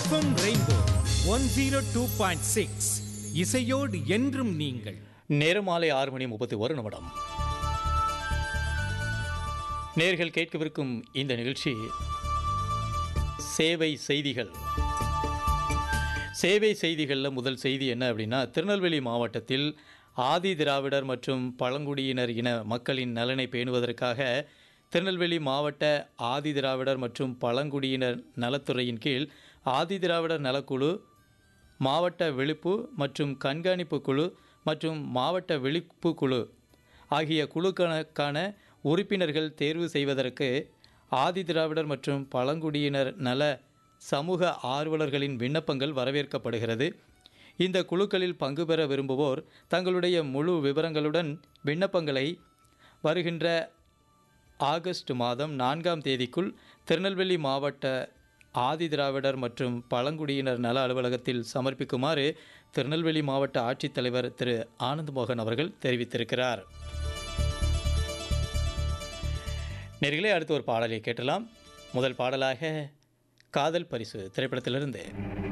FM Rainbow one zero two point six இசையோடு என்றும் நீங்கள் நேரம் மாலை ஆறு மணி முப்பத்தி ஒரு நிமிடம் நேர்கள் கேட்கவிருக்கும் இந்த நிகழ்ச்சி சேவை செய்திகள் சேவை செய்திகளில் முதல் செய்தி என்ன அப்படின்னா திருநெல்வேலி மாவட்டத்தில் ஆதி திராவிடர் மற்றும் பழங்குடியினர் இன மக்களின் நலனை பேணுவதற்காக திருநெல்வேலி மாவட்ட ஆதி திராவிடர் மற்றும் பழங்குடியினர் நலத்துறையின் கீழ் ஆதி திராவிடர் நலக்குழு மாவட்ட விழிப்பு மற்றும் கண்காணிப்பு குழு மற்றும் மாவட்ட விழிப்பு குழு ஆகிய குழுக்களுக்கான உறுப்பினர்கள் தேர்வு செய்வதற்கு ஆதி திராவிடர் மற்றும் பழங்குடியினர் நல சமூக ஆர்வலர்களின் விண்ணப்பங்கள் வரவேற்கப்படுகிறது இந்த குழுக்களில் பங்கு பெற விரும்புவோர் தங்களுடைய முழு விவரங்களுடன் விண்ணப்பங்களை வருகின்ற ஆகஸ்ட் மாதம் நான்காம் தேதிக்குள் திருநெல்வேலி மாவட்ட ஆதி திராவிடர் மற்றும் பழங்குடியினர் நல அலுவலகத்தில் சமர்ப்பிக்குமாறு திருநெல்வேலி மாவட்ட ஆட்சித்தலைவர் திரு ஆனந்த் மோகன் அவர்கள் தெரிவித்திருக்கிறார் நேர்களே அடுத்து ஒரு பாடலை கேட்டலாம் முதல் பாடலாக காதல் பரிசு திரைப்படத்திலிருந்து